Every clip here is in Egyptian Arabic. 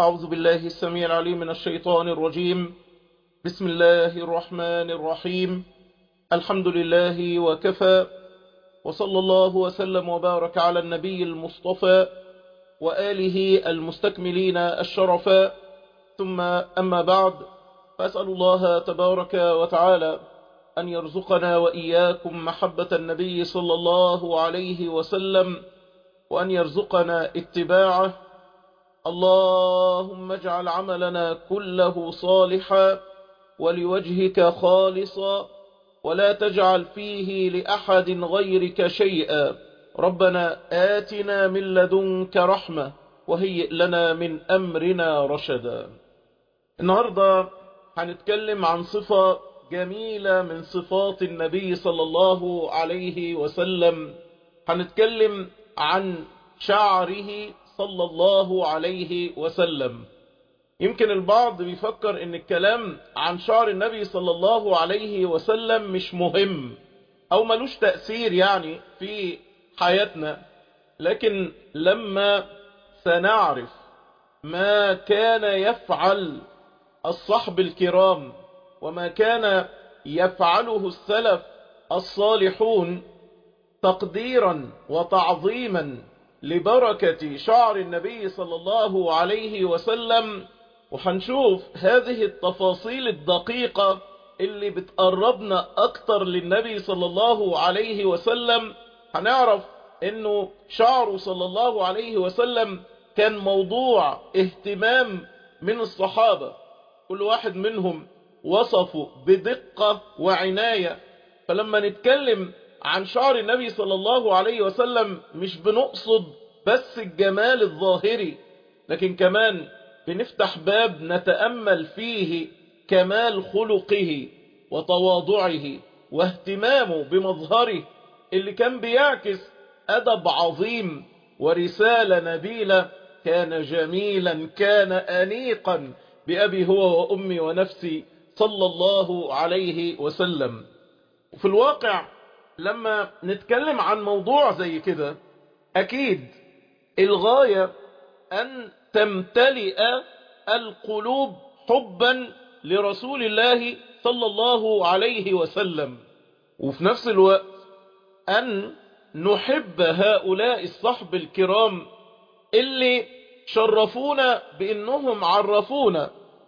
أعوذ بالله السميع العليم من الشيطان الرجيم بسم الله الرحمن الرحيم الحمد لله وكفى وصلى الله وسلم وبارك على النبي المصطفى وآله المستكملين الشرفاء ثم أما بعد فأسأل الله تبارك وتعالى أن يرزقنا وإياكم محبة النبي صلى الله عليه وسلم وأن يرزقنا اتباعه اللهم اجعل عملنا كله صالحا ولوجهك خالصا ولا تجعل فيه لأحد غيرك شيئا ربنا آتنا من لدنك رحمة وهيئ لنا من أمرنا رشدا النهاردة هنتكلم عن صفة جميلة من صفات النبي صلى الله عليه وسلم هنتكلم عن شعره صلى الله عليه وسلم يمكن البعض بيفكر ان الكلام عن شعر النبي صلى الله عليه وسلم مش مهم او ملوش تأثير يعني في حياتنا لكن لما سنعرف ما كان يفعل الصحب الكرام وما كان يفعله السلف الصالحون تقديرا وتعظيما لبركة شعر النبي صلى الله عليه وسلم وحنشوف هذه التفاصيل الدقيقة اللي بتقربنا أكتر للنبي صلى الله عليه وسلم هنعرف انه شعره صلى الله عليه وسلم كان موضوع اهتمام من الصحابة كل واحد منهم وصفه بدقة وعناية فلما نتكلم عن شعر النبي صلى الله عليه وسلم مش بنقصد بس الجمال الظاهري لكن كمان بنفتح باب نتأمل فيه كمال خلقه وتواضعه واهتمامه بمظهره اللي كان بيعكس أدب عظيم ورسالة نبيلة كان جميلا كان أنيقا بأبي هو وأمي ونفسي صلى الله عليه وسلم وفي الواقع لما نتكلم عن موضوع زي كده أكيد الغاية أن تمتلئ القلوب حبا لرسول الله صلى الله عليه وسلم وفي نفس الوقت أن نحب هؤلاء الصحب الكرام اللي شرفونا بأنهم عرفونا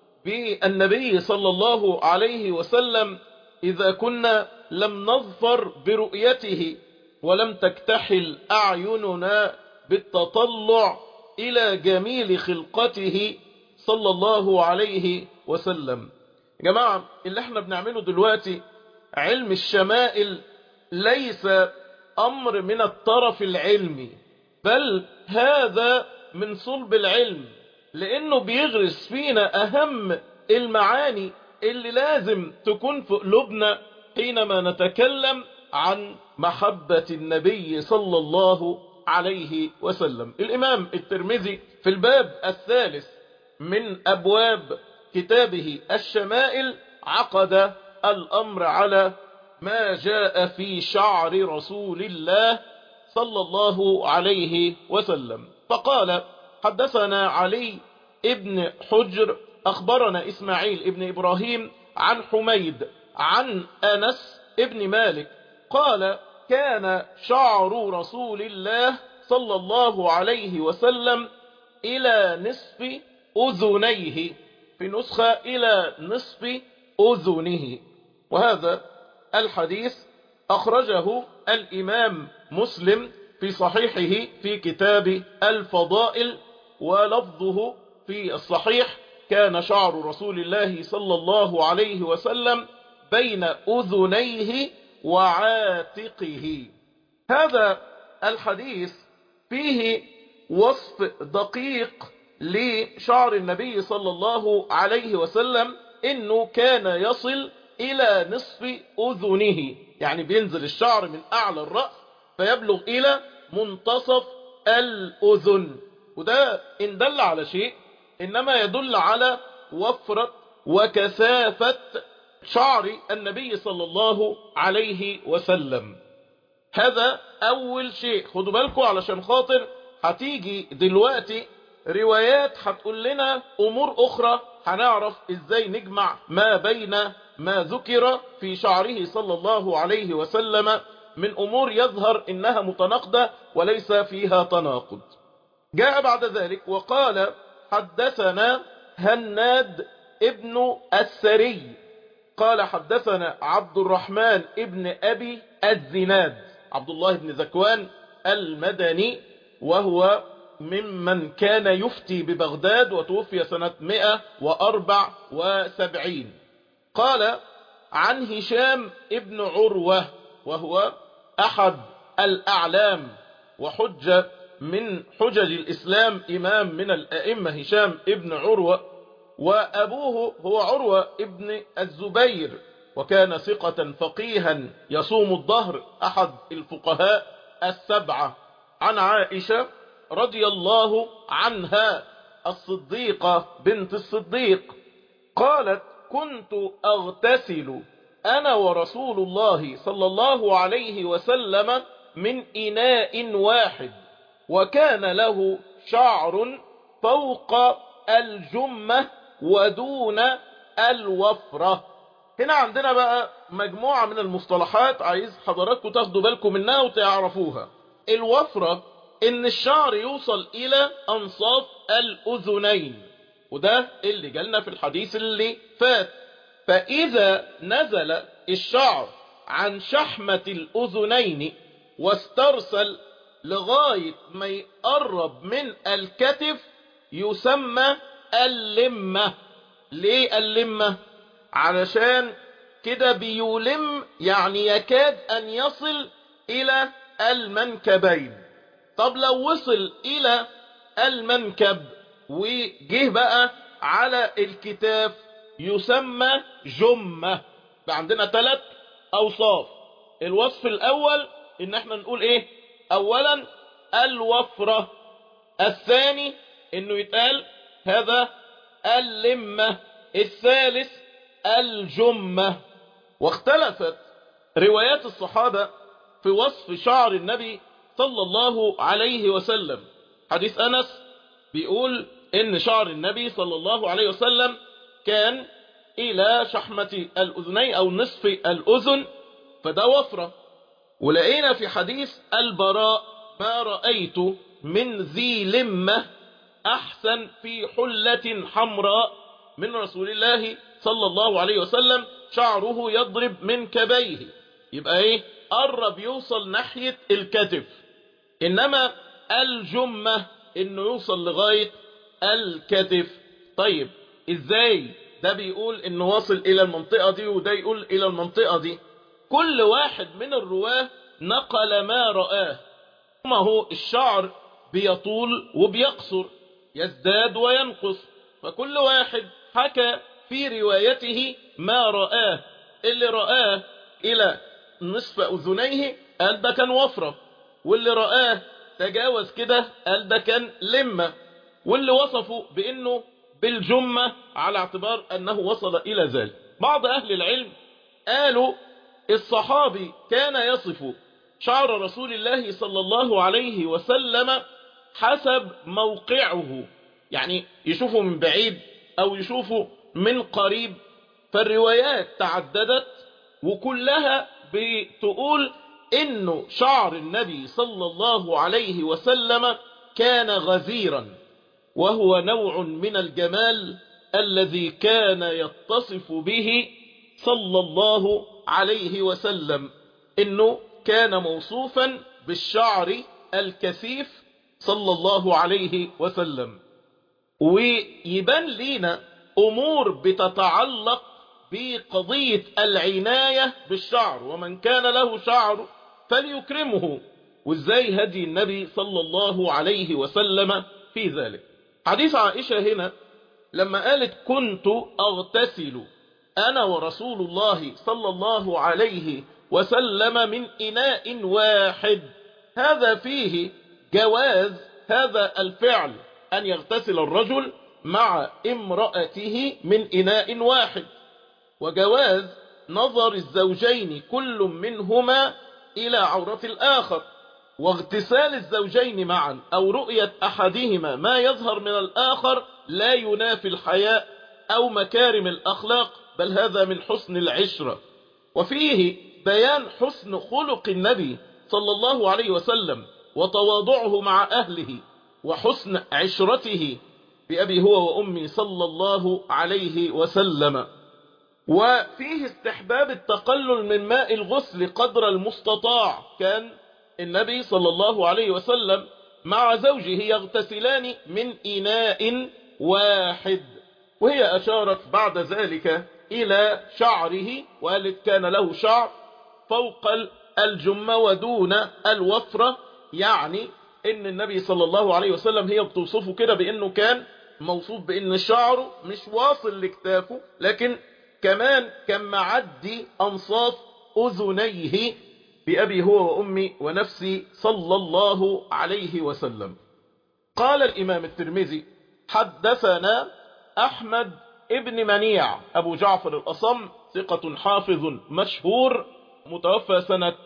بالنبي صلى الله عليه وسلم إذا كنا لم نظفر برؤيته ولم تكتحل أعيننا بالتطلع إلى جميل خلقته صلى الله عليه وسلم جماعة اللي احنا بنعمله دلوقتي علم الشمائل ليس أمر من الطرف العلمي بل هذا من صلب العلم لأنه بيغرس فينا أهم المعاني اللي لازم تكون في قلوبنا حينما نتكلم عن محبة النبي صلى الله عليه وسلم الإمام الترمذي في الباب الثالث من أبواب كتابه الشمائل عقد الأمر على ما جاء في شعر رسول الله صلى الله عليه وسلم فقال حدثنا علي ابن حجر أخبرنا إسماعيل ابن إبراهيم عن حميد عن أنس ابن مالك قال كان شعر رسول الله صلى الله عليه وسلم إلى نصف أذنيه في نسخة إلى نصف أذنه وهذا الحديث أخرجه الإمام مسلم في صحيحه في كتاب الفضائل ولفظه في الصحيح كان شعر رسول الله صلى الله عليه وسلم بين أذنيه وعاتقه هذا الحديث فيه وصف دقيق لشعر النبي صلى الله عليه وسلم انه كان يصل الى نصف اذنه يعني بينزل الشعر من اعلى الرأس فيبلغ الى منتصف الاذن وده ان دل على شيء انما يدل على وفرة وكثافة شعر النبي صلى الله عليه وسلم هذا اول شيء خدوا بالكم علشان خاطر هتيجي دلوقتي روايات هتقول لنا امور اخرى هنعرف ازاي نجمع ما بين ما ذكر في شعره صلى الله عليه وسلم من امور يظهر انها متناقضة وليس فيها تناقض جاء بعد ذلك وقال حدثنا هناد ابن السري قال حدثنا عبد الرحمن ابن ابي الزناد عبد الله بن ذكوان المدني وهو ممن كان يفتي ببغداد وتوفي سنة 174 قال عن هشام ابن عروة وهو أحد الأعلام وحجة من حجج الإسلام إمام من الأئمة هشام ابن عروة وأبوه هو عروة ابن الزبير وكان ثقة فقيها يصوم الظهر أحد الفقهاء السبعة عن عائشة رضي الله عنها الصديقة بنت الصديق قالت كنت أغتسل أنا ورسول الله صلى الله عليه وسلم من إناء واحد وكان له شعر فوق الجمة ودون الوفرة هنا عندنا بقى مجموعة من المصطلحات عايز حضراتكم تاخدوا بالكم منها وتعرفوها الوفرة ان الشعر يوصل الى انصاف الاذنين وده اللي جالنا في الحديث اللي فات فاذا نزل الشعر عن شحمة الاذنين واسترسل لغاية ما يقرب من الكتف يسمى اللمة ليه اللمة علشان كده بيولم يعني يكاد ان يصل الى المنكبين طب لو وصل الى المنكب وجه بقى على الكتاف يسمى جمة بقى عندنا ثلاث اوصاف الوصف الاول ان احنا نقول ايه اولا الوفرة الثاني انه يتقال هذا اللمة الثالث الجمة واختلفت روايات الصحابة في وصف شعر النبي صلى الله عليه وسلم حديث أنس بيقول إن شعر النبي صلى الله عليه وسلم كان إلى شحمة الأذنين أو نصف الأذن فده وفرة ولقينا في حديث البراء ما رأيت من ذي لمة أحسن في حلة حمراء من رسول الله صلى الله عليه وسلم شعره يضرب من كبيه يبقى ايه قرب يوصل ناحية الكتف انما الجمة انه يوصل لغاية الكتف طيب ازاي ده بيقول انه واصل الى المنطقة دي وده يقول الى المنطقة دي كل واحد من الرواه نقل ما رآه ما هو الشعر بيطول وبيقصر يزداد وينقص فكل واحد حكى في روايته ما رآه اللي رآه إلى نصف أذنيه قال ده كان وفرة واللي رآه تجاوز كده قال ده كان لمة واللي وصفوا بأنه بالجمة على اعتبار أنه وصل إلى ذلك بعض أهل العلم قالوا الصحابي كان يصف شعر رسول الله صلى الله عليه وسلم حسب موقعه يعني يشوفه من بعيد أو يشوفه من قريب فالروايات تعددت وكلها بتقول انه شعر النبي صلى الله عليه وسلم كان غزيرا وهو نوع من الجمال الذي كان يتصف به صلى الله عليه وسلم انه كان موصوفا بالشعر الكثيف صلى الله عليه وسلم ويبان لينا امور بتتعلق بقضية العناية بالشعر ومن كان له شعر فليكرمه وازاي هدي النبي صلى الله عليه وسلم في ذلك حديث عائشة هنا لما قالت كنت اغتسل انا ورسول الله صلى الله عليه وسلم من اناء واحد هذا فيه جواز هذا الفعل ان يغتسل الرجل مع امرأته من اناء واحد وجواز نظر الزوجين كل منهما الى عورة الاخر واغتسال الزوجين معا أو رؤية أحدهما ما يظهر من الآخر لا ينافي الحياء أو مكارم الأخلاق بل هذا من حسن العشرة وفيه بيان حسن خلق النبي صلى الله عليه وسلم وتواضعه مع أهله وحسن عشرته بأبي هو وأمي صلى الله عليه وسلم وفيه استحباب التقلل من ماء الغسل قدر المستطاع كان النبي صلى الله عليه وسلم مع زوجه يغتسلان من إناء واحد وهي أشارت بعد ذلك إلى شعره وقالت كان له شعر فوق الجمة ودون الوفرة يعني ان النبي صلى الله عليه وسلم هي بتوصفه كده بانه كان موصوف بان شعره مش واصل لكتافه لكن كمان كان معدي انصاف اذنيه بأبي هو وأمي ونفسي صلى الله عليه وسلم قال الإمام الترمذي حدثنا أحمد ابن منيع أبو جعفر الأصم ثقة حافظ مشهور متوفى سنة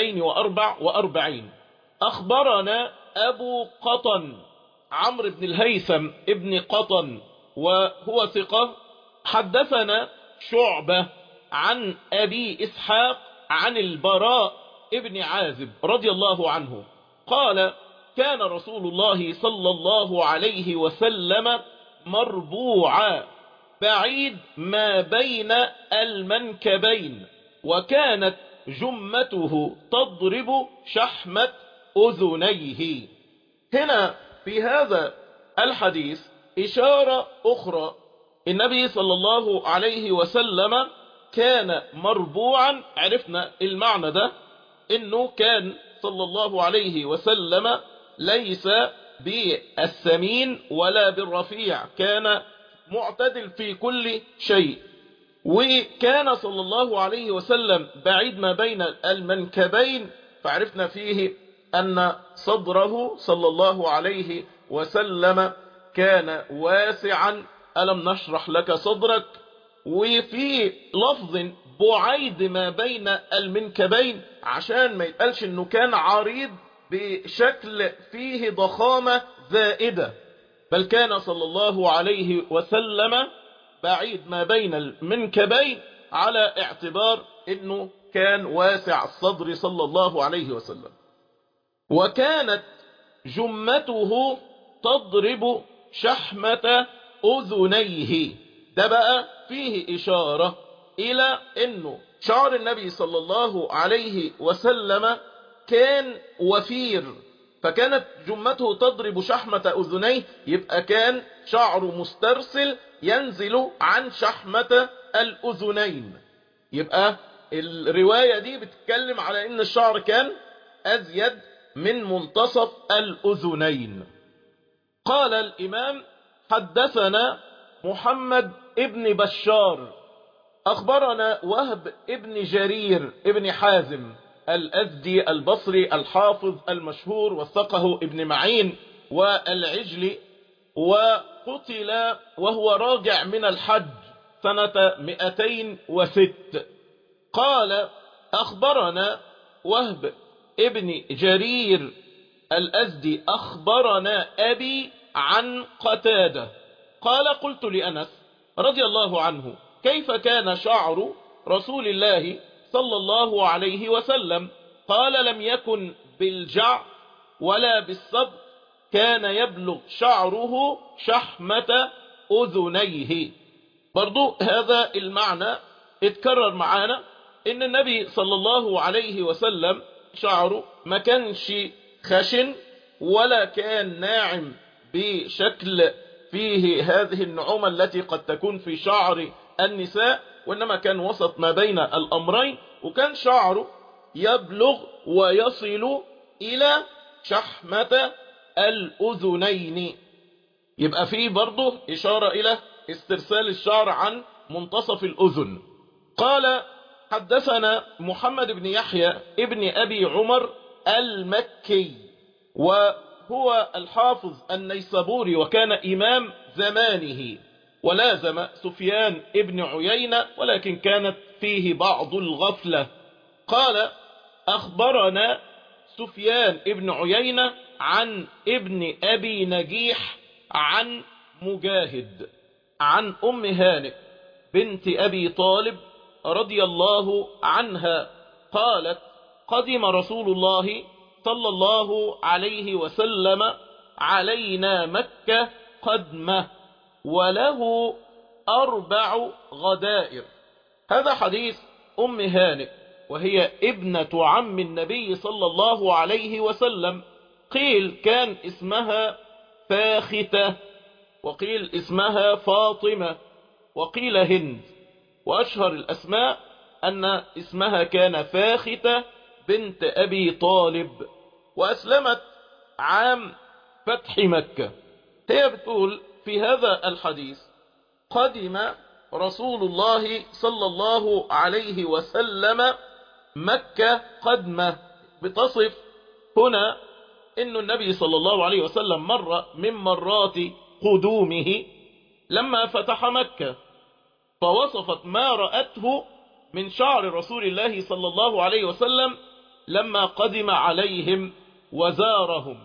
244 أخبرنا أبو قطن عمرو بن الهيثم ابن قطن وهو ثقة حدثنا شعبة عن أبي إسحاق عن البراء ابن عازب رضي الله عنه قال كان رسول الله صلى الله عليه وسلم مربوعا بعيد ما بين المنكبين وكانت جمته تضرب شحمة أذنيه هنا في هذا الحديث إشارة أخرى النبي صلى الله عليه وسلم كان مربوعا عرفنا المعنى ده انه كان صلى الله عليه وسلم ليس بالسمين ولا بالرفيع كان معتدل في كل شيء وكان صلى الله عليه وسلم بعيد ما بين المنكبين فعرفنا فيه أن صدره صلى الله عليه وسلم كان واسعا ألم نشرح لك صدرك وفي لفظ بعيد ما بين المنكبين عشان ما يتقالش انه كان عريض بشكل فيه ضخامة زائدة بل كان صلى الله عليه وسلم بعيد ما بين المنكبين على اعتبار انه كان واسع الصدر صلى الله عليه وسلم وكانت جمته تضرب شحمة أذنيه ده بقى فيه إشارة إلى أنه شعر النبي صلى الله عليه وسلم كان وفير فكانت جمته تضرب شحمة أذنيه يبقى كان شعره مسترسل ينزل عن شحمة الأذنين يبقى الرواية دي بتتكلم على أن الشعر كان أزيد من منتصف الأذنين قال الإمام حدثنا محمد ابن بشار أخبرنا وهب ابن جرير ابن حازم الأزدي البصري الحافظ المشهور وثقه ابن معين والعجلي وقتل وهو راجع من الحج سنة 206 قال أخبرنا وهب ابن جرير الأزدي أخبرنا أبي عن قتادة قال قلت لأنس رضي الله عنه كيف كان شعر رسول الله صلى الله عليه وسلم قال لم يكن بالجع ولا بالصب كان يبلغ شعره شحمة أذنيه برضو هذا المعنى اتكرر معانا ان النبي صلى الله عليه وسلم شعره ما كانش خشن ولا كان ناعم بشكل فيه هذه النعومة التي قد تكون في شعر النساء وإنما كان وسط ما بين الأمرين وكان شعره يبلغ ويصل إلى شحمة الأذنين يبقى فيه برضه إشارة إلى استرسال الشعر عن منتصف الأذن قال حدثنا محمد بن يحيى ابن أبي عمر المكي وهو الحافظ النيسابوري وكان إمام زمانه ولازم سفيان ابن عيينة ولكن كانت فيه بعض الغفلة قال أخبرنا سفيان ابن عيينة عن ابن أبي نجيح عن مجاهد عن أم هانئ بنت أبي طالب رضي الله عنها قالت قدم رسول الله صلى الله عليه وسلم علينا مكة قدمه وله أربع غدائر هذا حديث أم هانئ وهي ابنة عم النبي صلى الله عليه وسلم قيل كان اسمها فاختة وقيل اسمها فاطمة وقيل هند وأشهر الأسماء أن اسمها كان فاختة بنت أبي طالب وأسلمت عام فتح مكة هي بتقول في هذا الحديث قدم رسول الله صلى الله عليه وسلم مكة قدمة بتصف هنا أن النبي صلى الله عليه وسلم مر من مرات قدومه لما فتح مكة فوصفت ما رأته من شعر رسول الله صلى الله عليه وسلم لما قدم عليهم وزارهم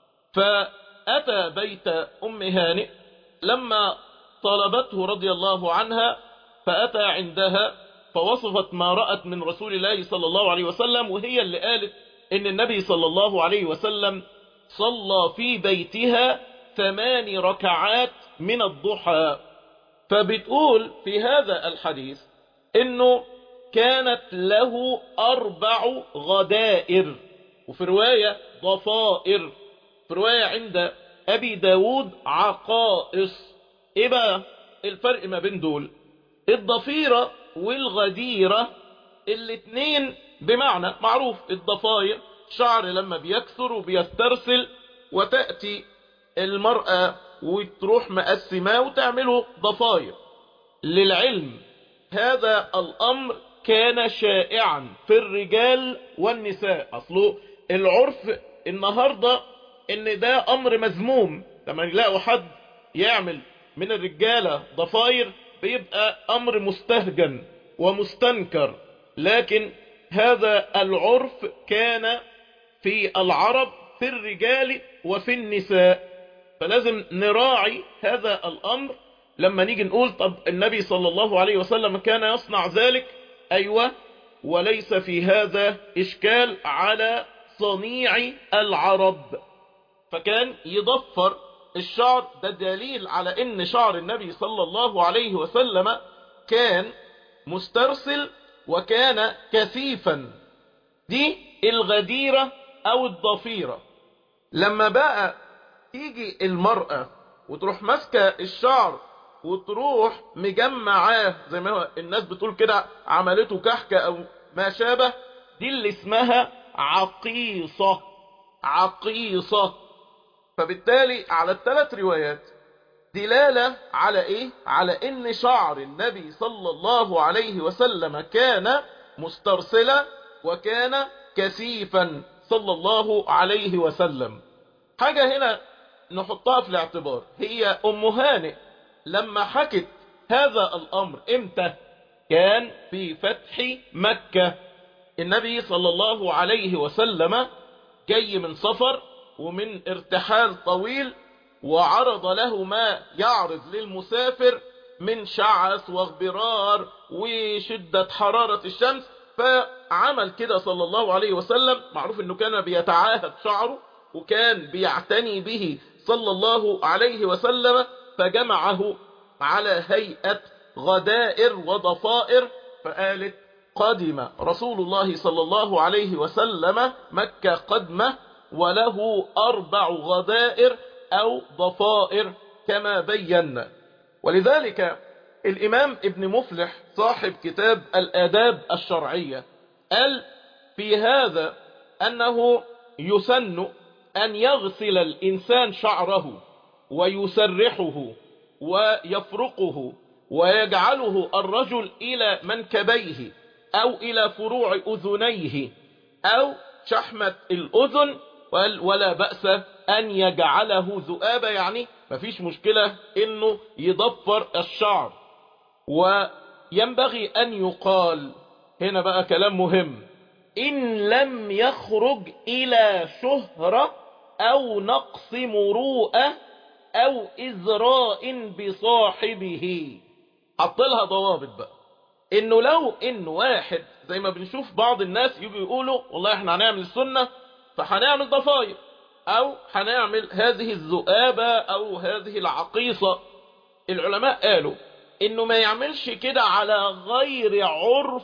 فأتى بيت أم هانئ لما طلبته رضي الله عنها فأتى عندها فوصفت ما رأت من رسول الله صلى الله عليه وسلم وهي اللي قالت إن النبي صلى الله عليه وسلم صلى في بيتها ثمان ركعات من الضحى فبتقول في هذا الحديث إنه كانت له أربع غدائر وفي رواية ضفائر في رواية عند أبي داود عقائص إيه بقى الفرق ما بين دول الضفيرة والغديرة الاتنين بمعنى معروف الضفاير شعر لما بيكثر وبيسترسل وتأتي المرأة وتروح مقسماه وتعمله ضفاير للعلم هذا الأمر كان شائعا في الرجال والنساء أصله العرف النهاردة ان ده أمر مذموم لما يلاقوا حد يعمل من الرجالة ضفاير بيبقى أمر مستهجن ومستنكر لكن هذا العرف كان في العرب في الرجال وفي النساء فلازم نراعي هذا الأمر لما نيجي نقول طب النبي صلى الله عليه وسلم كان يصنع ذلك أيوة وليس في هذا إشكال على صنيع العرب فكان يضفر الشعر ده دليل على ان شعر النبي صلى الله عليه وسلم كان مسترسل وكان كثيفا دي الغديرة او الضفيرة لما بقى تيجي المرأة وتروح ماسكة الشعر وتروح مجمعاه زي ما هو الناس بتقول كده عملته كحكة او ما شابه دي اللي اسمها عقيصة عقيصة فبالتالي على الثلاث روايات دلالة على ايه على ان شعر النبي صلى الله عليه وسلم كان مسترسلا وكان كثيفا صلى الله عليه وسلم حاجة هنا نحطها في الاعتبار هي ام هانئ لما حكت هذا الامر امتى كان في فتح مكة النبي صلى الله عليه وسلم جاي من سفر ومن ارتحال طويل وعرض له ما يعرض للمسافر من شعث واغبرار وشدة حرارة الشمس فعمل كده صلى الله عليه وسلم معروف انه كان بيتعاهد شعره وكان بيعتني به صلى الله عليه وسلم فجمعه على هيئة غدائر وضفائر فقالت قدم رسول الله صلى الله عليه وسلم مكة قدمه وله أربع غدائر أو ضفائر كما بينا ولذلك الإمام ابن مفلح صاحب كتاب الآداب الشرعية قال في هذا أنه يسن أن يغسل الإنسان شعره ويسرحه ويفرقه ويجعله الرجل إلى منكبيه أو إلى فروع أذنيه أو شحمة الأذن ولا بأس أن يجعله ذؤابة يعني مفيش مشكلة إنه يضفر الشعر وينبغي أن يقال هنا بقى كلام مهم إن لم يخرج إلى شهرة أو نقص مروءة أو إزراء بصاحبه حطلها ضوابط بقى إنه لو إن واحد زي ما بنشوف بعض الناس يجوا يقولوا والله احنا هنعمل السنة فهنعمل ضفاير أو هنعمل هذه الذؤابة أو هذه العقيصة العلماء قالوا إنه ما يعملش كده على غير عرف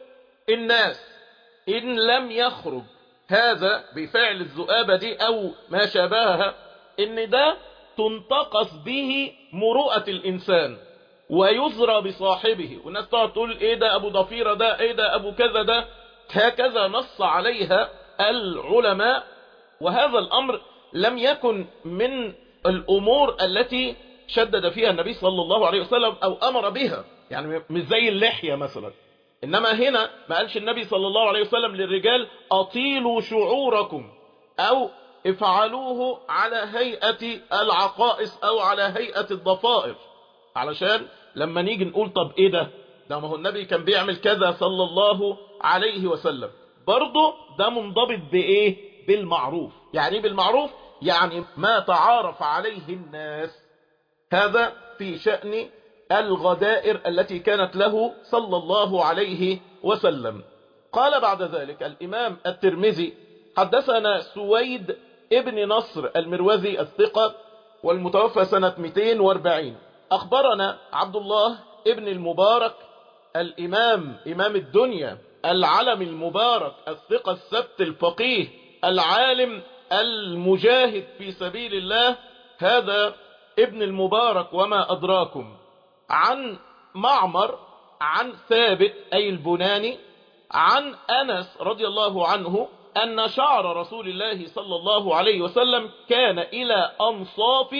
الناس إن لم يخرج هذا بفعل الذؤابة دي أو ما شابهها إن ده تنتقص به مروءة الإنسان ويزرى بصاحبه والناس تقعد تقول إيه ده أبو ضفيرة ده إيه ده أبو كذا ده هكذا نص عليها العلماء وهذا الأمر لم يكن من الأمور التي شدد فيها النبي صلى الله عليه وسلم أو أمر بها يعني مش زي اللحية مثلا إنما هنا ما قالش النبي صلى الله عليه وسلم للرجال أطيلوا شعوركم أو افعلوه على هيئة العقائص أو على هيئة الضفائر علشان لما نيجي نقول طب إيه ده ده ما هو النبي كان بيعمل كذا صلى الله عليه وسلم برضه ده منضبط بإيه بالمعروف يعني ايه بالمعروف يعني ما تعارف عليه الناس هذا في شأن الغدائر التي كانت له صلى الله عليه وسلم قال بعد ذلك الإمام الترمذي حدثنا سويد ابن نصر المروزي الثقة والمتوفى سنة 240 أخبرنا عبد الله ابن المبارك الإمام إمام الدنيا العلم المبارك الثقة السبت الفقيه العالم المجاهد في سبيل الله هذا ابن المبارك وما أدراكم عن معمر عن ثابت أي البناني عن أنس رضي الله عنه أن شعر رسول الله صلى الله عليه وسلم كان إلى أنصاف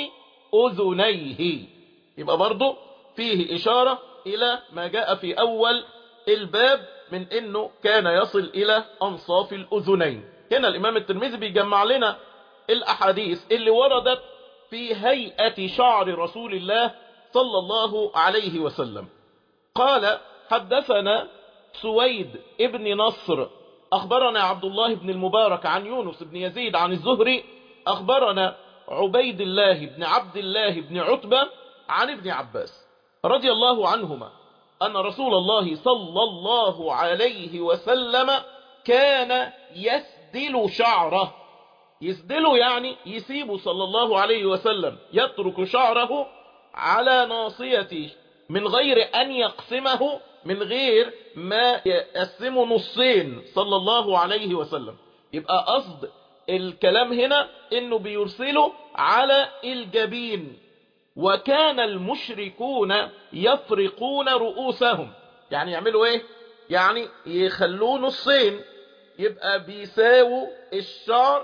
أذنيه يبقى برضه فيه إشارة إلى ما جاء في أول الباب من أنه كان يصل إلى أنصاف الأذنين هنا الإمام الترمذي بيجمع لنا الأحاديث اللي وردت في هيئة شعر رسول الله صلى الله عليه وسلم قال حدثنا سويد ابن نصر أخبرنا عبد الله بن المبارك عن يونس بن يزيد عن الزهري أخبرنا عبيد الله بن عبد الله بن عتبة عن ابن عباس رضي الله عنهما أن رسول الله صلى الله عليه وسلم كان يسدل شعره يسدله يعني يسيبه صلى الله عليه وسلم يترك شعره على ناصيته من غير أن يقسمه من غير ما يقسمه نصين صلى الله عليه وسلم يبقى قصد الكلام هنا انه بيرسله على الجبين وكان المشركون يفرقون رؤوسهم يعني يعملوا ايه يعني يخلوه نصين يبقى بيساووا الشعر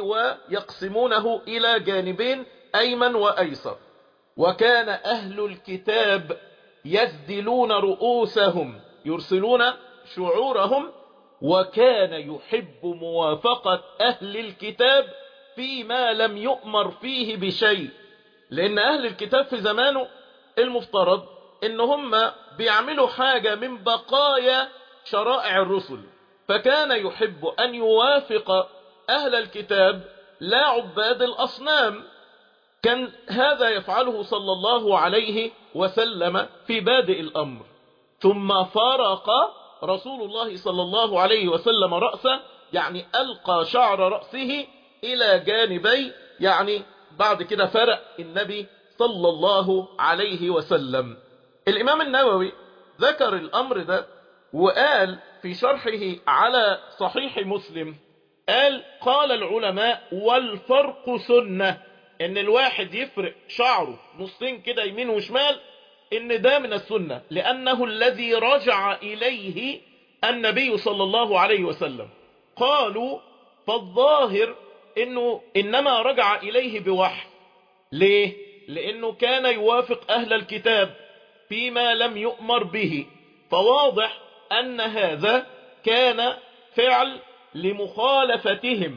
ويقسمونه الى جانبين ايمن وايسر وكان اهل الكتاب يسدلون رؤوسهم يرسلون شعورهم وكان يحب موافقة أهل الكتاب فيما لم يؤمر فيه بشيء لأن أهل الكتاب في زمانه المفترض إن هم بيعملوا حاجة من بقايا شرائع الرسل فكان يحب أن يوافق أهل الكتاب لا عباد الأصنام كان هذا يفعله صلى الله عليه وسلم في بادئ الأمر ثم فرق رسول الله صلى الله عليه وسلم رأسه يعني ألقى شعر رأسه إلى جانبي يعني بعد كده فرق النبي صلى الله عليه وسلم الإمام النووي ذكر الأمر ده وقال في شرحه على صحيح مسلم قال قال العلماء والفرق سنة ان الواحد يفرق شعره نصين كده يمين وشمال ان ده من السنة لانه الذي رجع اليه النبي صلى الله عليه وسلم قالوا فالظاهر انه انما رجع اليه بوحي ليه لانه كان يوافق اهل الكتاب فيما لم يؤمر به فواضح ان هذا كان فعل لمخالفتهم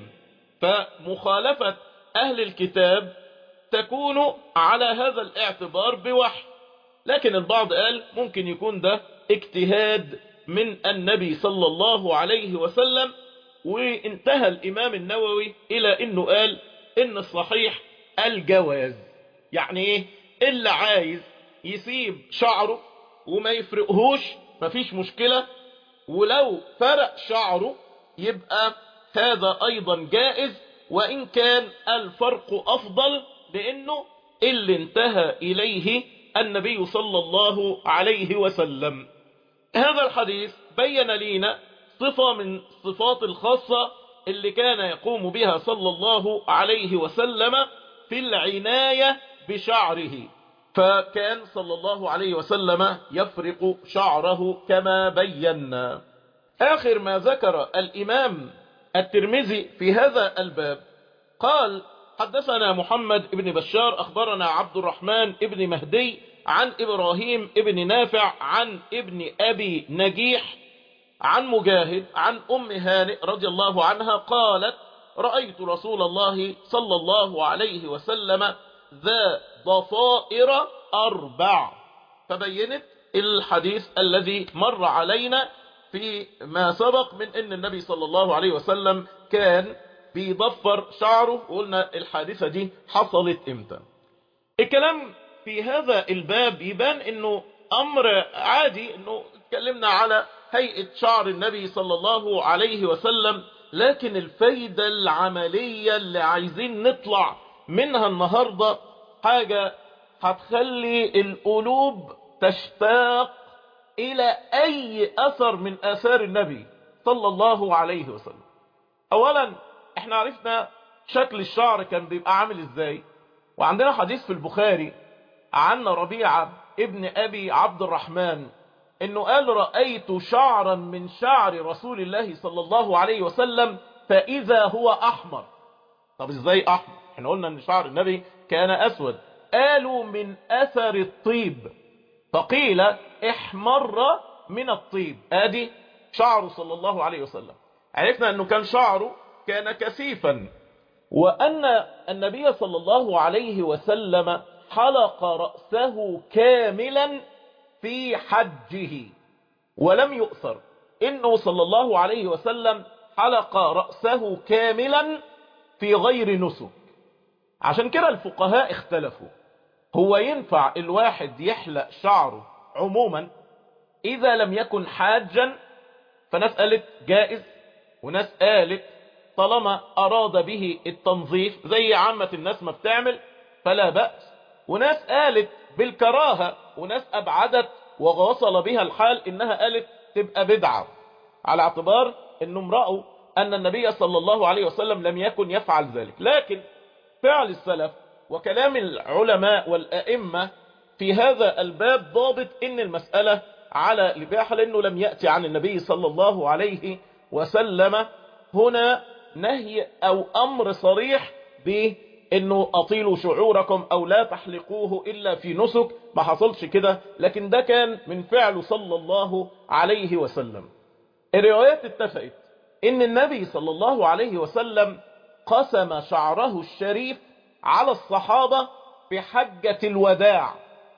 فمخالفة أهل الكتاب تكون على هذا الاعتبار بوحي لكن البعض قال ممكن يكون ده اجتهاد من النبي صلى الله عليه وسلم وانتهى الإمام النووي إلى أنه قال إن الصحيح الجواز يعني إيه اللي عايز يسيب شعره وما يفرقهوش مفيش مشكلة ولو فرق شعره يبقى هذا أيضا جائز وإن كان الفرق أفضل لأنه اللي انتهى إليه النبي صلى الله عليه وسلم هذا الحديث بين لنا صفة من الصفات الخاصة اللي كان يقوم بها صلى الله عليه وسلم في العناية بشعره فكان صلى الله عليه وسلم يفرق شعره كما بينا آخر ما ذكر الإمام الترمذي في هذا الباب قال حدثنا محمد بن بشار أخبرنا عبد الرحمن بن مهدي عن إبراهيم بن نافع عن ابن أبي نجيح عن مجاهد عن أم هانئ رضي الله عنها قالت رأيت رسول الله صلى الله عليه وسلم ذا ضفائر أربع فبينت الحديث الذي مر علينا في ما سبق من ان النبي صلى الله عليه وسلم كان بيضفر شعره وقلنا الحادثة دي حصلت امتى الكلام في هذا الباب يبان انه امر عادي انه اتكلمنا على هيئة شعر النبي صلى الله عليه وسلم لكن الفايدة العملية اللي عايزين نطلع منها النهاردة حاجة هتخلي القلوب تشتاق الى اي اثر من اثار النبي صلى الله عليه وسلم اولا احنا عرفنا شكل الشعر كان بيبقى عامل ازاي وعندنا حديث في البخاري عن ربيعة ابن ابي عبد الرحمن انه قال رأيت شعرا من شعر رسول الله صلى الله عليه وسلم فاذا هو احمر طب ازاي احمر احنا قلنا ان شعر النبي كان اسود قالوا من اثر الطيب فقيل احمر من الطيب ادي شعره صلى الله عليه وسلم عرفنا انه كان شعره كان كثيفا وان النبي صلى الله عليه وسلم حلق رأسه كاملا في حجه ولم يؤثر انه صلى الله عليه وسلم حلق رأسه كاملا في غير نسك عشان كده الفقهاء اختلفوا هو ينفع الواحد يحلق شعره عموما اذا لم يكن حاجا فناس قالت جائز وناس قالت طالما اراد به التنظيف زي عامة الناس ما بتعمل فلا بأس وناس قالت بالكراهة وناس ابعدت ووصل بها الحال انها قالت تبقى بدعة على اعتبار انه امرأوا ان النبي صلى الله عليه وسلم لم يكن يفعل ذلك لكن فعل السلف وكلام العلماء والأئمة في هذا الباب ضابط ان المسألة على الإباحة لأنه لم يأتي عن النبي صلى الله عليه وسلم هنا نهي أو أمر صريح بأنه أطيلوا شعوركم أو لا تحلقوه إلا في نسك ما حصلش كده لكن ده كان من فعل صلى الله عليه وسلم الروايات اتفقت ان النبي صلى الله عليه وسلم قسم شعره الشريف على الصحابة في حجة الوداع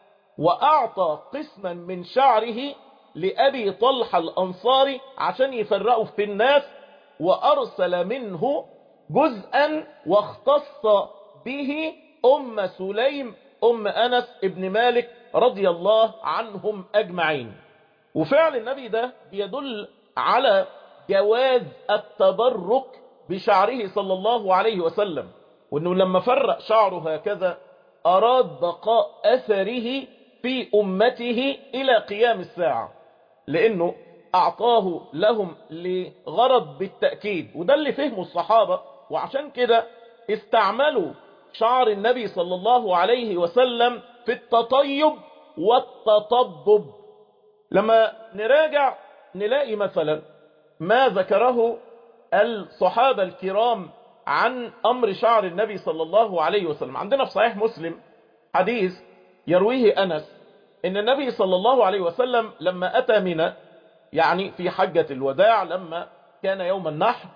وأعطى قسما من شعره لأبي طلحة الأنصاري عشان يفرقوا في الناس وأرسل منه جزءا واختص به أم سليم أم أنس ابن مالك رضي الله عنهم أجمعين وفعل النبي ده بيدل على جواز التبرك بشعره صلى الله عليه وسلم وانه لما فرق شعره هكذا اراد بقاء اثره في امته الى قيام الساعة لانه اعطاه لهم لغرض بالتأكيد وده اللي فهمه الصحابة وعشان كده استعملوا شعر النبي صلى الله عليه وسلم في التطيب والتطبب لما نراجع نلاقي مثلا ما ذكره الصحابة الكرام عن أمر شعر النبي صلى الله عليه وسلم عندنا في صحيح مسلم حديث يرويه أنس إن النبي صلى الله عليه وسلم لما أتى من يعني في حجة الوداع لما كان يوم النحر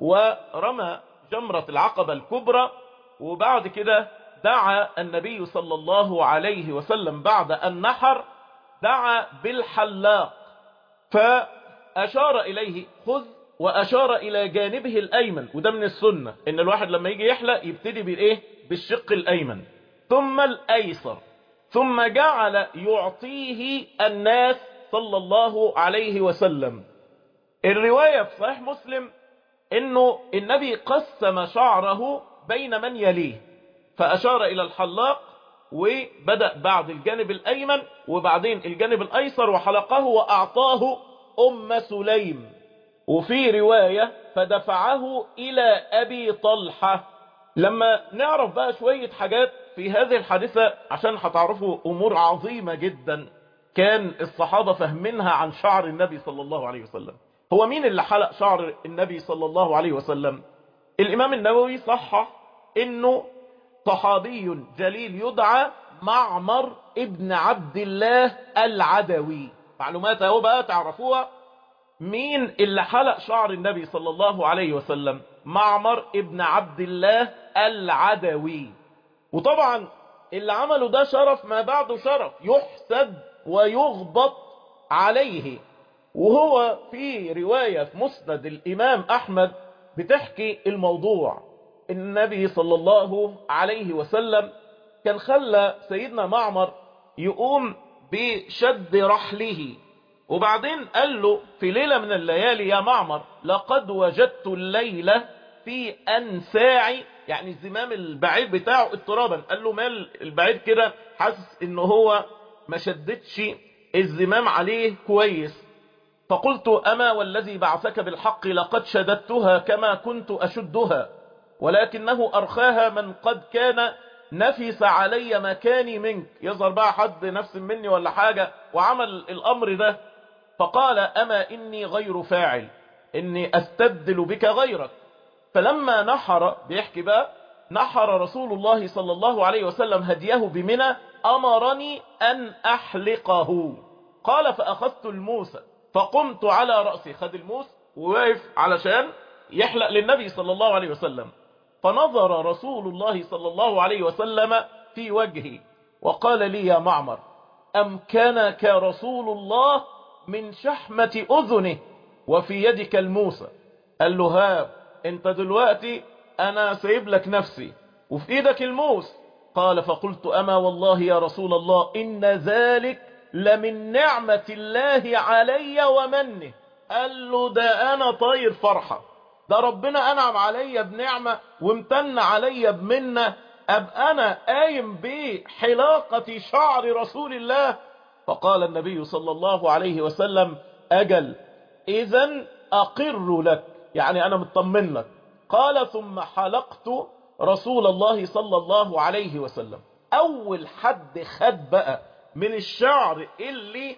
ورمى جمرة العقبة الكبرى وبعد كده دعا النبي صلى الله عليه وسلم بعد النحر دعا بالحلاق أشار إليه خذ وأشار إلى جانبه الأيمن وده من السنة إن الواحد لما يجي يحلق يبتدي بالإيه بالشق الأيمن ثم الأيسر ثم جعل يعطيه الناس صلى الله عليه وسلم الرواية في صحيح مسلم انه النبي قسم شعره بين من يليه فاشار الى الحلاق وبدأ بعد الجانب الايمن وبعدين الجانب الايسر وحلقه واعطاه ام سليم وفي رواية فدفعه الى ابي طلحة لما نعرف بقى شوية حاجات في هذه الحادثة عشان هتعرفوا امور عظيمة جدا كان الصحابة فهمينها عن شعر النبي صلى الله عليه وسلم هو مين اللي حلق شعر النبي صلى الله عليه وسلم الامام النووي صحح انه صحابي جليل يدعى معمر ابن عبد الله العدوي معلومات اهو بقى تعرفوها مين اللي حلق شعر النبي صلى الله عليه وسلم معمر ابن عبد الله العدوي وطبعا اللي عمله ده شرف ما بعده شرف يحسد ويغبط عليه وهو في رواية في مسند الإمام أحمد بتحكي الموضوع النبي صلى الله عليه وسلم كان خلى سيدنا معمر يقوم بشد رحله وبعدين قال له في ليلة من الليالي يا معمر لقد وجدت الليلة في أنساعي يعني الزمام البعيد بتاعه اضطرابا قال له مال البعيد كده حاسس انه هو ما شدتش الزمام عليه كويس فقلت أما والذي بعثك بالحق لقد شددتها كما كنت أشدها ولكنه أرخاها من قد كان نفس علي مكاني منك يظهر بقى حد نفس مني ولا حاجة وعمل الأمر ده فقال أما إني غير فاعل إني أستبدل بك غيرك فلما نحر بيحكي بقى نحر رسول الله صلى الله عليه وسلم هديه بمنى أمرني أن أحلقه قال فأخذت الموسى فقمت على رأسي خد الموس وواقف علشان يحلق للنبي صلى الله عليه وسلم فنظر رسول الله صلى الله عليه وسلم في وجهي وقال لي يا معمر أمكنك رسول الله من شحمة أذنه وفي يدك الموسى قال له ها انت دلوقتي انا سايب لك نفسي وفي ايدك الموس قال فقلت اما والله يا رسول الله ان ذلك لمن نعمة الله علي ومنه قال له ده انا طاير فرحة ده ربنا انعم علي بنعمة وامتن علي بمنة ابقى انا قايم بحلاقة شعر رسول الله فقال النبي صلى الله عليه وسلم اجل اذا اقر لك يعني انا مطمن لك قال ثم حلقت رسول الله صلى الله عليه وسلم اول حد خد بقى من الشعر اللي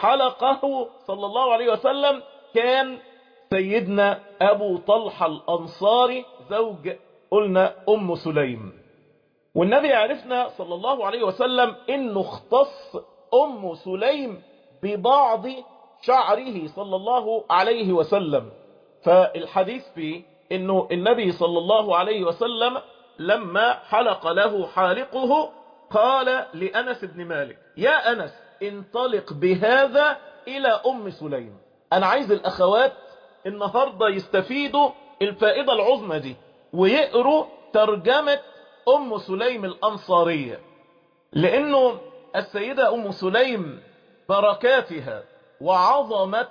حلقه صلى الله عليه وسلم كان سيدنا ابو طلحة الانصاري زوج قلنا ام سليم والنبي عرفنا صلى الله عليه وسلم انه اختص ام سليم ببعض شعره صلى الله عليه وسلم فالحديث فيه انه النبي صلى الله عليه وسلم لما حلق له حالقه قال لأنس بن مالك يا أنس انطلق بهذا إلى أم سليم أنا عايز الأخوات النهاردة يستفيدوا الفائدة العظمى دي ويقروا ترجمة أم سليم الأنصارية لأنه السيدة أم سليم بركاتها وعظمة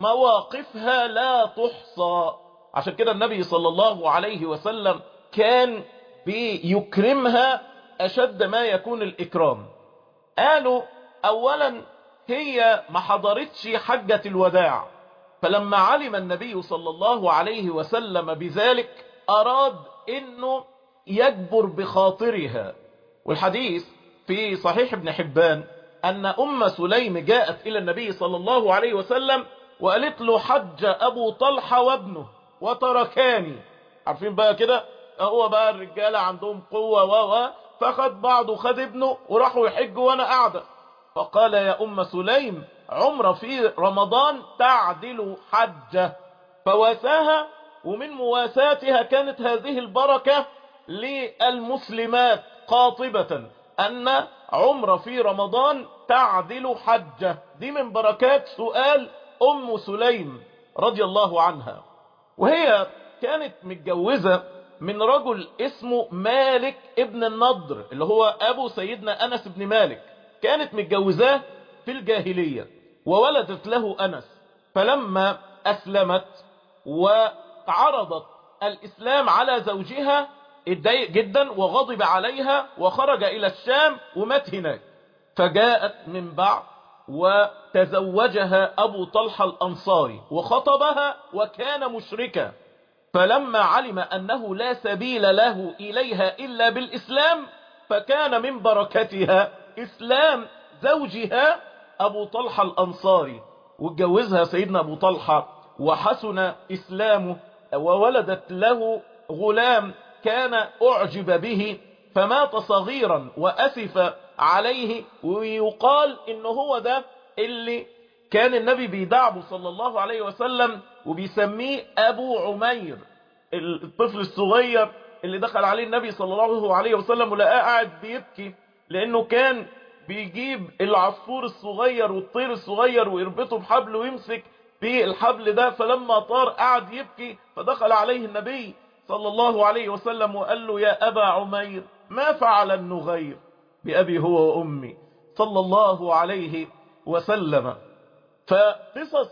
مواقفها لا تحصى عشان كده النبي صلى الله عليه وسلم كان بيكرمها أشد ما يكون الإكرام قالوا أولا هي ما حضرتش حجة الوداع فلما علم النبي صلى الله عليه وسلم بذلك أراد أنه يجبر بخاطرها والحديث في صحيح ابن حبان أن أم سليم جاءت إلى النبي صلى الله عليه وسلم وقالت له حج أبو طلحة وابنه وتركاني عارفين بقى كده هو بقى الرجالة عندهم قوة و فخد بعضه خد ابنه وراحوا يحجوا وانا قاعدة فقال يا ام سليم عمر في رمضان تعدل حجة فواساها ومن مواساتها كانت هذه البركة للمسلمات قاطبة ان عمر في رمضان تعدل حجة دي من بركات سؤال ام سليم رضي الله عنها وهي كانت متجوزة من رجل اسمه مالك ابن النضر اللي هو أبو سيدنا أنس بن مالك كانت متجوزاه في الجاهلية وولدت له أنس فلما أسلمت وعرضت الإسلام على زوجها اتضايق جدا وغضب عليها وخرج إلى الشام ومات هناك فجاءت من بعد وتزوجها أبو طلحة الأنصاري وخطبها وكان مشركا فلما علم أنه لا سبيل له إليها إلا بالإسلام فكان من بركتها إسلام زوجها أبو طلحة الأنصاري واتجوزها سيدنا أبو طلحة وحسن إسلامه وولدت له غلام كان أعجب به فمات صغيرا وأسف عليه ويقال إن هو ده اللي كان النبي بيدعبه صلى الله عليه وسلم وبيسميه أبو عمير الطفل الصغير اللي دخل عليه النبي صلى الله عليه وسلم ولقاه قاعد بيبكي لأنه كان بيجيب العصفور الصغير والطير الصغير ويربطه بحبل ويمسك في الحبل ده فلما طار قعد يبكي فدخل عليه النبي صلى الله عليه وسلم وقال له يا أبا عمير ما فعل النغير بأبي هو وأمي صلى الله عليه وسلم فقصص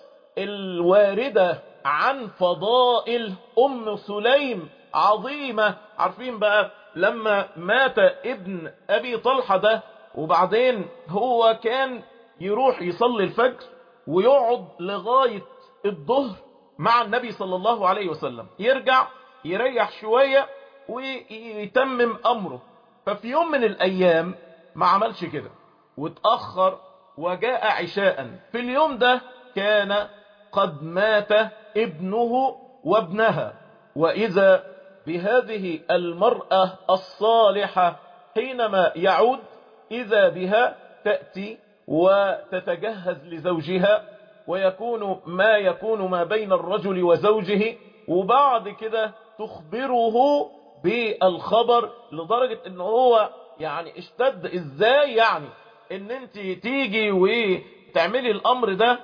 الواردة عن فضائل أم سليم عظيمة عارفين بقى لما مات ابن أبي طلحة ده وبعدين هو كان يروح يصلي الفجر ويقعد لغاية الظهر مع النبي صلى الله عليه وسلم يرجع يريح شوية ويتمم أمره ففي يوم من الأيام ما عملش كده واتأخر وجاء عشاء في اليوم ده كان قد مات ابنه وابنها وإذا بهذه المرأة الصالحة حينما يعود إذا بها تأتي وتتجهز لزوجها ويكون ما يكون ما بين الرجل وزوجه وبعد كده تخبره بالخبر لدرجة ان هو يعني اشتد ازاي يعني ان انت تيجي وتعملي الامر ده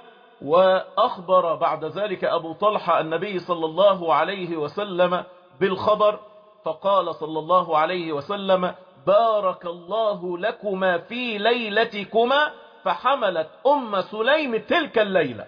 واخبر بعد ذلك ابو طلحة النبي صلى الله عليه وسلم بالخبر فقال صلى الله عليه وسلم بارك الله لكما في ليلتكما فحملت ام سليم تلك الليلة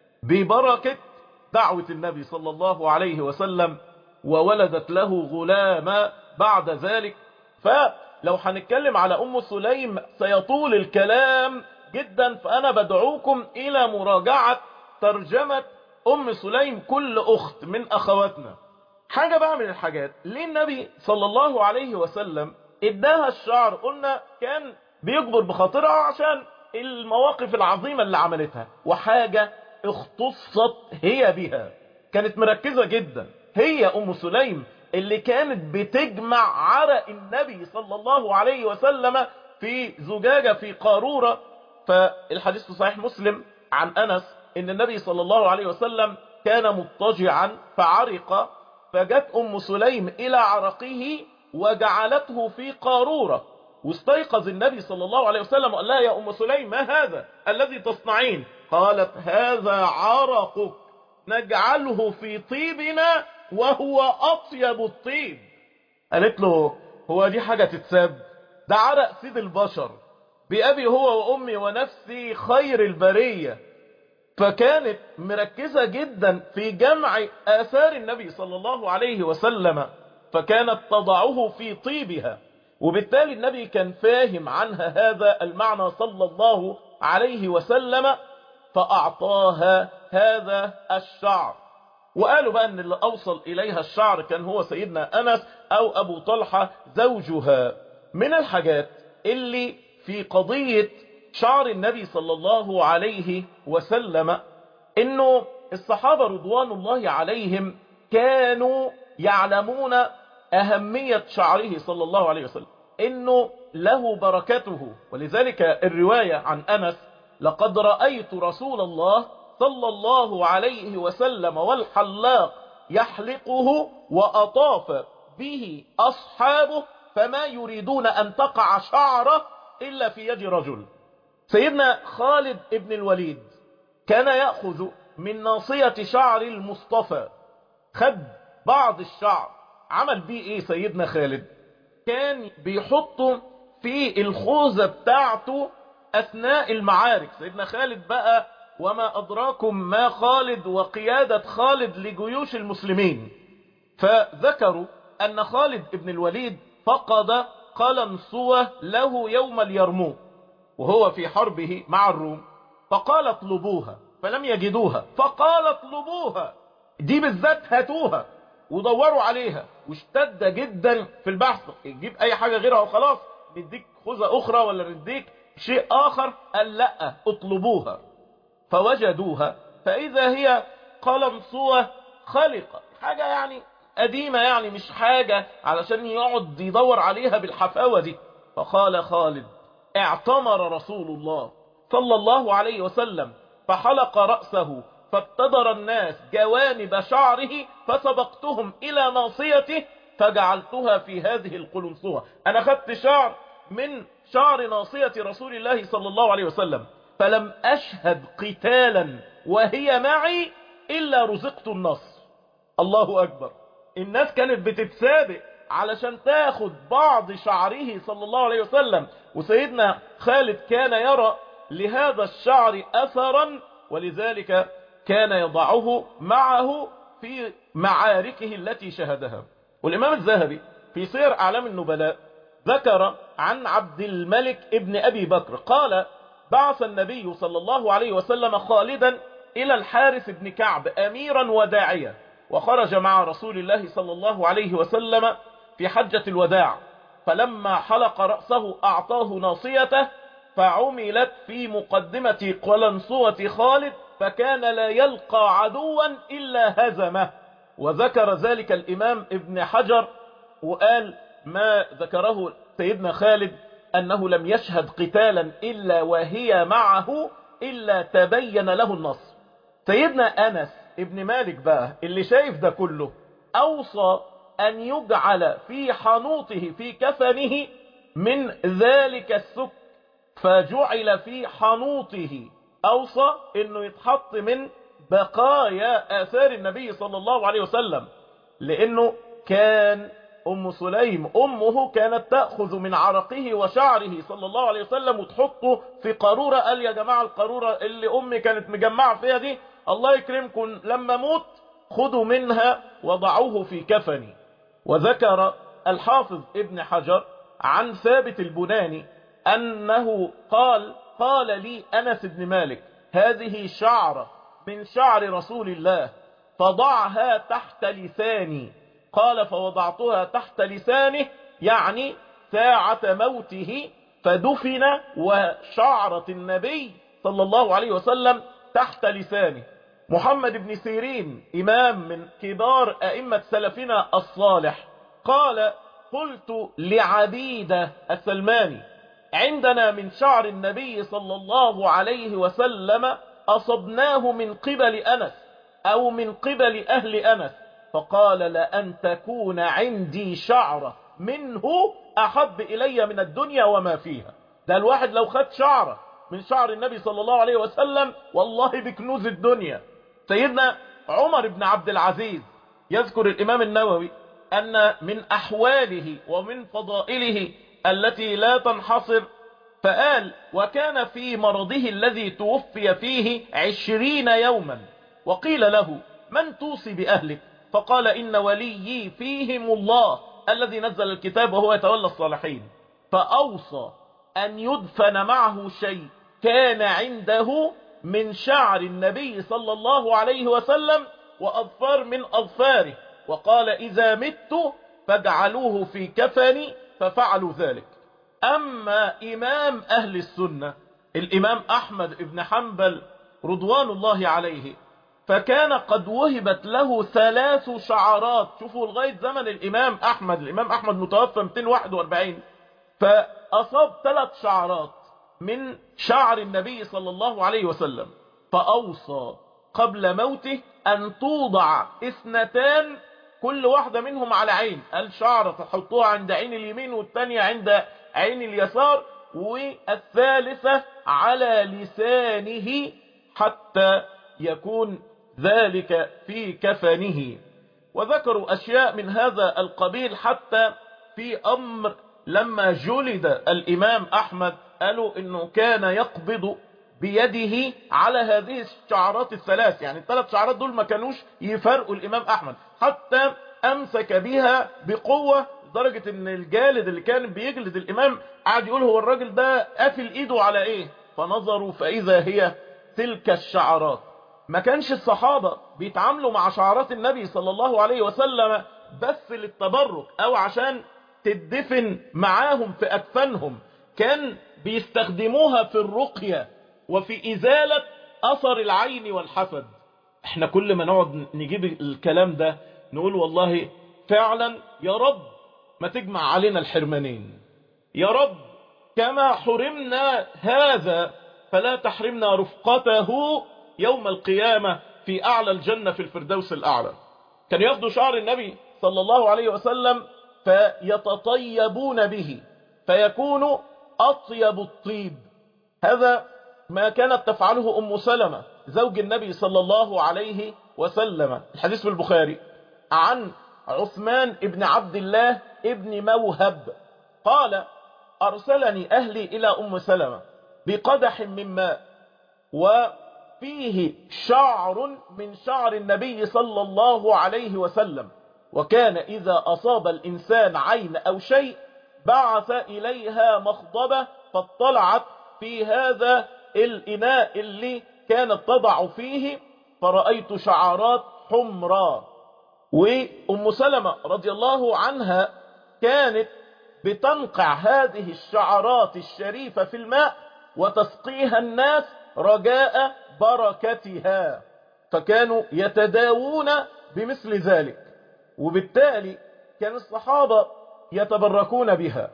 ببركة دعوة النبي صلى الله عليه وسلم وولدت له غلاما بعد ذلك فلو هنتكلم على أم سليم سيطول الكلام جدا فأنا بدعوكم إلى مراجعة ترجمة أم سليم كل أخت من أخواتنا حاجة بقى من الحاجات ليه النبي صلى الله عليه وسلم اداها الشعر قلنا كان بيكبر بخاطرها عشان المواقف العظيمة اللي عملتها وحاجة اختصت هي بها كانت مركزة جدا هي ام سليم اللي كانت بتجمع عرق النبي صلى الله عليه وسلم في زجاجة في قارورة فالحديث في صحيح مسلم عن أنس ان النبي صلى الله عليه وسلم كان مضطجعا فعرق فجت ام سليم الى عرقه وجعلته في قارورة واستيقظ النبي صلى الله عليه وسلم وقال لها يا ام سليم ما هذا الذي تصنعين قالت هذا عرقك نجعله في طيبنا وهو أطيب الطيب قالت له هو دي حاجة تتساب ده عرق سيد البشر بأبي هو وأمي ونفسي خير البرية فكانت مركزة جدا في جمع آثار النبي صلى الله عليه وسلم فكانت تضعه في طيبها وبالتالي النبي كان فاهم عنها هذا المعنى صلى الله عليه وسلم فأعطاها هذا الشعر وقالوا بقى ان اللي اوصل اليها الشعر كان هو سيدنا انس او ابو طلحة زوجها من الحاجات اللي في قضية شعر النبي صلى الله عليه وسلم انه الصحابة رضوان الله عليهم كانوا يعلمون اهمية شعره صلى الله عليه وسلم انه له بركته ولذلك الرواية عن انس لقد رأيت رسول الله صلى الله عليه وسلم والحلاق يحلقه وأطاف به أصحابه فما يريدون أن تقع شعره إلا في يد رجل سيدنا خالد ابن الوليد كان يأخذ من ناصية شعر المصطفى خد بعض الشعر عمل بيه ايه سيدنا خالد كان بيحطه في الخوذة بتاعته اثناء المعارك سيدنا خالد بقى وما ادراكم ما خالد وقيادة خالد لجيوش المسلمين فذكروا ان خالد ابن الوليد فقد قلنسوة له يوم اليرموك وهو في حربه مع الروم فقال اطلبوها فلم يجدوها فقال اطلبوها دي بالذات هاتوها ودوروا عليها واشتد جدا في البحث يجيب اي حاجة غيرها وخلاص نديك خوذة اخرى ولا نديك شيء اخر قال لا اطلبوها فوجدوها فاذا هي قلنسوة خلقة حاجة يعني قديمة يعني مش حاجة علشان يقعد يدور عليها بالحفاوة دي فقال خالد اعتمر رسول الله صلى الله عليه وسلم فحلق رأسه فابتدر الناس جوانب شعره فسبقتهم إلى ناصيته فجعلتها في هذه القلنسوة أنا خدت شعر من شعر ناصية رسول الله صلى الله عليه وسلم فلم أشهد قتالا وهي معي إلا رزقت النصر الله أكبر الناس كانت بتتسابق علشان تاخد بعض شعره صلى الله عليه وسلم وسيدنا خالد كان يرى لهذا الشعر أثرا ولذلك كان يضعه معه في معاركه التي شهدها والإمام الذهبي في سير أعلام النبلاء ذكر عن عبد الملك ابن أبي بكر قال بعث النبي صلى الله عليه وسلم خالدا إلى الحارث بن كعب أميرا وداعيا وخرج مع رسول الله صلى الله عليه وسلم في حجة الوداع فلما حلق رأسه أعطاه ناصيته فعملت في مقدمة قلنسوة خالد فكان لا يلقى عدوا إلا هزمه وذكر ذلك الإمام ابن حجر وقال ما ذكره سيدنا خالد أنه لم يشهد قتالا إلا وهي معه إلا تبين له النصر سيدنا أنس ابن مالك بقى اللي شايف ده كله أوصى أن يجعل في حنوطه في كفنه من ذلك السك فجعل في حنوطه أوصى أنه يتحط من بقايا آثار النبي صلى الله عليه وسلم لأنه كان أم سليم أمه كانت تأخذ من عرقه وشعره صلى الله عليه وسلم وتحطه في قارورة قال يا جماعة القارورة اللي أمي كانت مجمعة فيها دي الله يكرمكم لما موت خذوا منها وضعوه في كفني وذكر الحافظ ابن حجر عن ثابت البناني أنه قال قال لي أنس بن مالك هذه شعرة من شعر رسول الله فضعها تحت لساني قال فوضعتها تحت لسانه يعني ساعة موته فدفن وشعرة النبي صلى الله عليه وسلم تحت لسانه محمد بن سيرين إمام من كبار أئمة سلفنا الصالح قال قلت لعبيدة السلماني عندنا من شعر النبي صلى الله عليه وسلم أصبناه من قبل أنس أو من قبل أهل أنس فقال لأن تكون عندي شعرة منه أحب إلي من الدنيا وما فيها ده الواحد لو خد شعرة من شعر النبي صلى الله عليه وسلم والله بكنوز الدنيا سيدنا عمر بن عبد العزيز يذكر الإمام النووي أن من أحواله ومن فضائله التي لا تنحصر فقال وكان في مرضه الذي توفي فيه عشرين يوما وقيل له من توصي بأهلك فقال إن وليي فيهم الله الذي نزل الكتاب وهو يتولى الصالحين فأوصى أن يدفن معه شيء كان عنده من شعر النبي صلى الله عليه وسلم وأظفار من أظفاره وقال إذا مت فاجعلوه في كفني ففعلوا ذلك أما إمام أهل السنة الإمام أحمد بن حنبل رضوان الله عليه فكان قد وهبت له ثلاث شعرات شوفوا لغاية زمن الإمام أحمد الإمام أحمد متوفى 241 فأصاب ثلاث شعرات من شعر النبي صلى الله عليه وسلم فأوصى قبل موته أن توضع اثنتان كل واحدة منهم على عين الشعرة تحطوها عند عين اليمين والثانية عند عين اليسار والثالثة على لسانه حتى يكون ذلك في كفنه وذكروا أشياء من هذا القبيل حتى في أمر لما جلد الإمام أحمد قالوا إنه كان يقبض بيده على هذه الشعرات الثلاث يعني الثلاث شعرات دول ما كانوش يفرقوا الإمام أحمد حتى أمسك بها بقوة لدرجة ان الجالد اللي كان بيجلد الإمام قعد يقول هو الراجل ده قافل إيده على إيه فنظروا فإذا هي تلك الشعرات ما كانش الصحابة بيتعاملوا مع شعرات النبي صلى الله عليه وسلم بس للتبرك أو عشان تدفن معاهم في أكفانهم كان بيستخدموها في الرقية وفي إزالة أثر العين والحسد احنا كل ما نقعد نجيب الكلام ده نقول والله فعلا يا رب ما تجمع علينا الحرمانين يا رب كما حرمنا هذا فلا تحرمنا رفقته يوم القيامة في أعلى الجنة في الفردوس الأعلى كان ياخدوا شعر النبي صلى الله عليه وسلم فيتطيبون به فيكون أطيب الطيب هذا ما كانت تفعله أم سلمة زوج النبي صلى الله عليه وسلم الحديث في البخاري عن عثمان ابن عبد الله ابن موهب قال أرسلني أهلي إلى أم سلمة بقدح من ماء وفيه شعر من شعر النبي صلى الله عليه وسلم وكان إذا أصاب الإنسان عين أو شيء بعث إليها مخضبة فاطلعت في هذا الإناء اللي كانت تضع فيه فرأيت شعارات حمراء وأم سلمة رضي الله عنها كانت بتنقع هذه الشعرات الشريفة في الماء وتسقيها الناس رجاء بركتها فكانوا يتداوون بمثل ذلك وبالتالي كان الصحابة يتبركون بها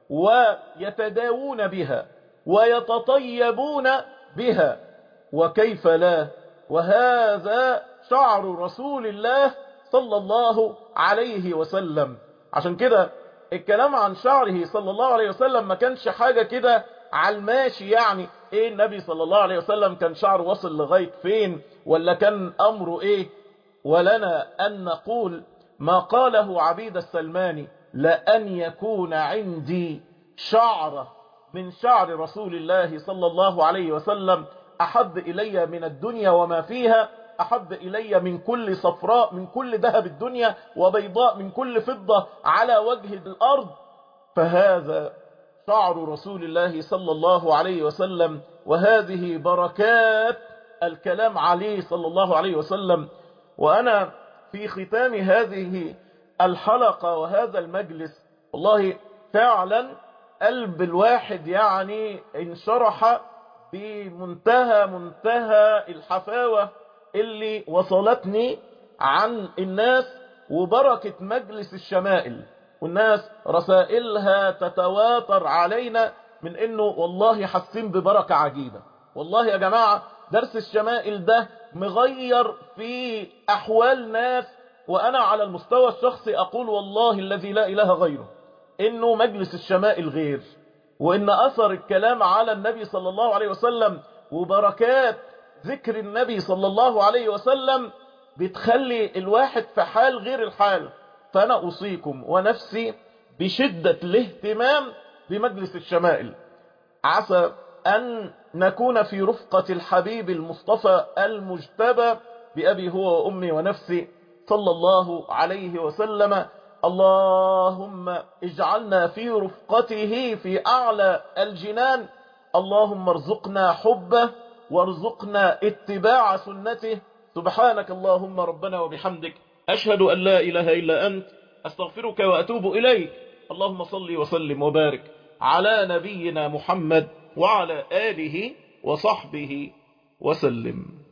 ويتداوون بها ويتطيبون بها وكيف لا وهذا شعر رسول الله صلى الله عليه وسلم عشان كده الكلام عن شعره صلى الله عليه وسلم ما كانش حاجة كده على الماشي يعني ايه النبي صلى الله عليه وسلم كان شعره وصل لغاية فين ولا كان امره ايه ولنا ان نقول ما قاله عبيد السلماني لأن يكون عندي شعرة من شعر رسول الله صلى الله عليه وسلم أحب إلي من الدنيا وما فيها أحب إلي من كل صفراء من كل ذهب الدنيا وبيضاء من كل فضة على وجه الأرض فهذا شعر رسول الله صلى الله عليه وسلم وهذه بركات الكلام عليه صلى الله عليه وسلم وأنا في ختام هذه الحلقة وهذا المجلس والله فعلا قلب الواحد يعني انشرح بمنتهى منتهى الحفاوة اللي وصلتني عن الناس وبركة مجلس الشمائل والناس رسائلها تتواتر علينا من انه والله حاسين ببركة عجيبة والله يا جماعة درس الشمائل ده مغير في احوال ناس وانا على المستوى الشخصي اقول والله الذي لا اله غيره انه مجلس الشمائل غير وان اثر الكلام على النبي صلى الله عليه وسلم وبركات ذكر النبي صلى الله عليه وسلم بتخلي الواحد في حال غير الحال فانا اوصيكم ونفسي بشدة الاهتمام بمجلس الشمائل عسى ان نكون في رفقة الحبيب المصطفى المجتبى بأبي هو وأمي ونفسي صلى الله عليه وسلم اللهم اجعلنا في رفقته في أعلى الجنان اللهم ارزقنا حبه وارزقنا اتباع سنته سبحانك اللهم ربنا وبحمدك أشهد أن لا إله إلا أنت أستغفرك وأتوب إليك اللهم صل وسلم وبارك على نبينا محمد وعلى آله وصحبه وسلم